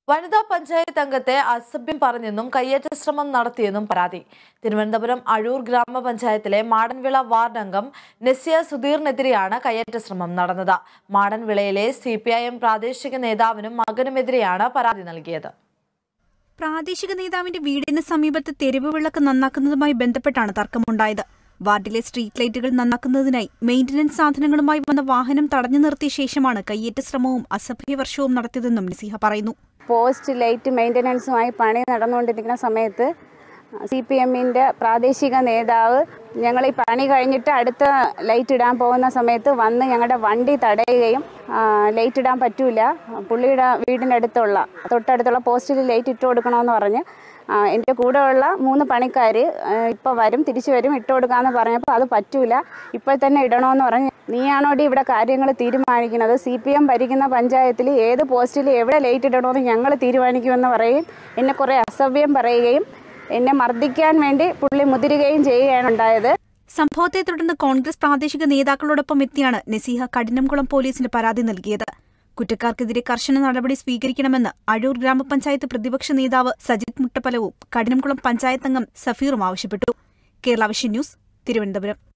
വനിതാ പഞ്ചായത്ത് അംഗത്തെ അസഭ്യം പറഞ്ഞെന്നും കയ്യേറ്റ ശ്രമം നടത്തിയെന്നും പരാതി തിരുവനന്തപുരം അഴൂർ ഗ്രാമപഞ്ചായത്തിലെ മാടൻവിള വാർഡ് അംഗം നെസിയ സുധീറിനെതിരെയാണ് കയ്യേറ്റ ശ്രമം നടന്നത് മാടൻവിളയിലെ സി പ്രാദേശിക നേതാവിനും മകനുമെതിരെയാണ് പരാതി നൽകിയത് പ്രാദേശിക നേതാവിന്റെ വീടിന് സമീപത്ത് തെരുവ് വിളക്ക് നന്നാക്കുന്നതുമായി ബന്ധപ്പെട്ടാണ് തർക്കമുണ്ടായത് വാർഡിലെ സ്ട്രീറ്റ് ലൈറ്റുകൾ നന്നാക്കുന്നതിനായി മെയിന്റനൻസ് സാധനങ്ങളുമായി വന്ന വാഹനം തടഞ്ഞു നിർത്തിയ ശേഷമാണ് കയ്യേറ്റ ശ്രമവും അസഭ്യവർഷവും നടത്തിയതെന്നും നസീഹ പറയുന്നു പോസ്റ്റ് ലൈറ്റ് മെയിൻ്റനൻസുമായി പണി നടന്നുകൊണ്ടിരിക്കുന്ന സമയത്ത് സി പി എമ്മിൻ്റെ പ്രാദേശിക നേതാവ് ഞങ്ങൾ ഈ പണി കഴിഞ്ഞിട്ട് അടുത്ത ലൈറ്റ് ഇടാൻ പോകുന്ന സമയത്ത് വന്ന് ഞങ്ങളുടെ വണ്ടി തടയുകയും ആ, ലൈറ്റ് ഇടാൻ പറ്റൂല പുള്ളിയുടെ വീടിൻ്റെ അടുത്തുള്ള തൊട്ടടുത്തുള്ള പോസ്റ്റിൽ ലൈറ്റ് ഇട്ട് കൊടുക്കണമെന്ന് പറഞ്ഞ് ആ, എൻ്റെ കൂടെയുള്ള മൂന്ന് പണിക്കാർ ഇപ്പോൾ വരും തിരിച്ചു വരും ഇട്ട് കൊടുക്കാമെന്ന് പറഞ്ഞപ്പോൾ അത് പറ്റൂല ഇപ്പോൾ തന്നെ ഇടണമെന്ന് പറഞ്ഞ് നീയാണോടി ഇവിടെ കാര്യങ്ങൾ തീരുമാനിക്കുന്നത് സി പി എം ഭരിക്കുന്ന പഞ്ചായത്തിൽ ഏത് പോസ്റ്റിൽ എവിടെ ലൈറ്റ് ഇടണമെന്ന് ഞങ്ങൾ തീരുമാനിക്കുമെന്ന് പറയും എന്നെ കുറേ അസഭ്യം പറയുകയും എന്നെ മർദ്ദിക്കാൻ വേണ്ടി പുള്ളി മുതിരുകയും ചെയ്യുകയാണ് ഉണ്ടായത് സംഭവത്തെ തുടർന്ന് കോൺഗ്രസ് പ്രാദേശിക നേതാക്കളോടൊപ്പം എത്തിയാണ് നസീഹ കഠിനംകുളം പോലീസിന് പരാതി നൽകിയത് കുറ്റക്കാർക്കെതിരെ കർശന നടപടി സ്വീകരിക്കണമെന്ന് അഴൂർ ഗ്രാമപഞ്ചായത്ത് പ്രതിപക്ഷ നേതാവ് സജിത് മുട്ടപ്പലവും കഠിനംകുളം പഞ്ചായത്ത് അംഗം സഫീറും ആവശ്യപ്പെട്ടു കേരള വിഷൻ ന്യൂസ് തിരുവനന്തപുരം